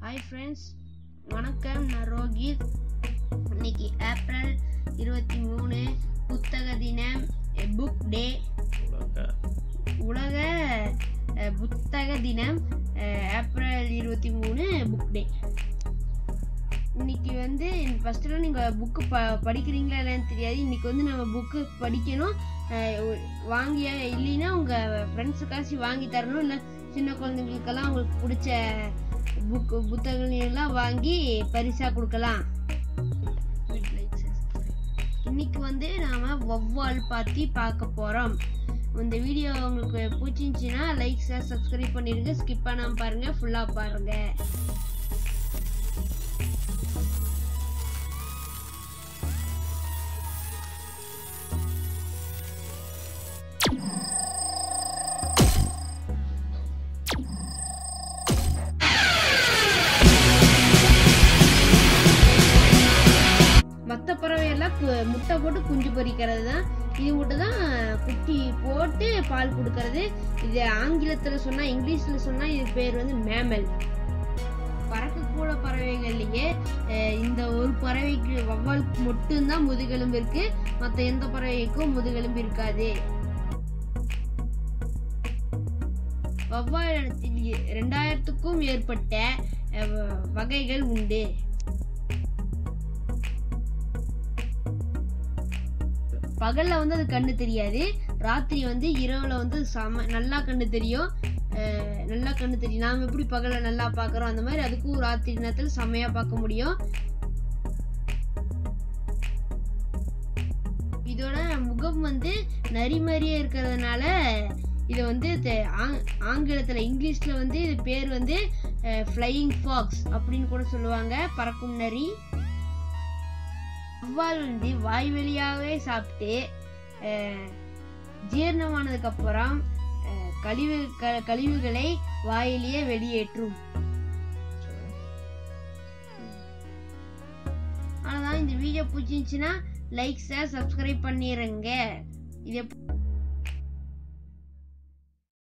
hi friends வணக்கம் நான் ரோகித் இன்னைக்கு ஏப்ரல் இருபத்தி மூணு புத்தக தினம் புக் டே உலக உலக அஹ், புத்தக தினம் அஹ், ஏப்ரல் இருபத்தி மூணு புக் டே இன்னைக்கு வந்து ஃபர்ஸ்ட்லாம் நீங்கள் புக்கு ப படிக்கிறீங்களா இல்லைன்னு தெரியாது இன்னைக்கு வந்து நம்ம புக்கு படிக்கணும் அஹ், ஒ- வாங்கிய இல்லைன்னா உங்கள் ஃப்ரெண்ட்ஸுக்காச்சும் வாங்கி தரணும் இல்லை சின்ன குழந்தைங்களுக்கெல்லாம் உங்களுக்கு பிடிச்ச புக்கு புத்தகங்கள் எல்லாம் வாங்கி பரிசா கொடுக்கலாம் இன்னைக்கு வந்து நாம வௌவால் பத்தி பார்க்க போறோம் இந்த வீடியோ உங்களுக்கு பிடிச்சிருந்துச்சுன்னா லைக் ஷேர் சப்ஸ்கிரைப் பண்ணிருங்க ஸ்கிப் பண்ணாம பாருங்க ஃபுல்லா பாருங்க மற்ற பறவை எல்லாம் கு- முட்டை போட்டு குஞ்சு பொரிக்கிறது தான் இது மட்டும் தான் குட்டி போட்டு பால் கொடுக்கறது இது ஆங்கிலத்துல சொன்னா இங்கிலீஷ்ல சொன்னா இது பேர் வந்து மேமல் பறக்கக்கூட பறவைகள்லயே அஹ், இந்த ஒரு பறவைக்கு வவ்வாலுக்கு மட்டும்தான் முதுகெலும்பு இருக்கு மற்ற எந்த பறவைக்கும் முதுகெலும்பு இருக்காது வவ்வாலத்தில் ரெண்டாயிரத்துக்கும் மேற்பட்ட அஹ், வ- வகைகள் உண்டு பகல்ல வந்து அது கண்ணு தெரியாது ராத்திரி வந்து இரவுல வந்து சம நல்லா கண்ணு தெரியும் அஹ் நல்லா கண்ணு தெரியும் நாம எப்படி பகல்ல நல்லா பாக்குறோம் அந்த மாதிரி அதுக்கும் ராத்திரி நேரத்துல செமையா பார்க்க முடியும் இதோட முகம் வந்து நரி மாதிரியே இருக்கிறதுனால இதை வந்து தெ- ஆங்- ஆங்கிலத்துல இங்கிலீஷ்ல வந்து இது பேர் வந்து ஃப்ளையிங் ஃபாக்ஸ் அப்படின்னு கூட சொல்லுவாங்க பறக்கும் நரி வவ்வால் வந்து வாய் வழியாவே சாப்பிட்டு அஹ், ஜீரணமானதுக்கு அப்புறம் அஹ், கழிவு க- கழிவுகளை வாயிலேயே வெளியேற்றும் அவ்வளவுதான் இந்த வீடியோ பிடிச்சிருந்துச்சுன்னா லைக் ஷேர் சப்ஸ்கிரைப் பண்ணிடுங்க இதை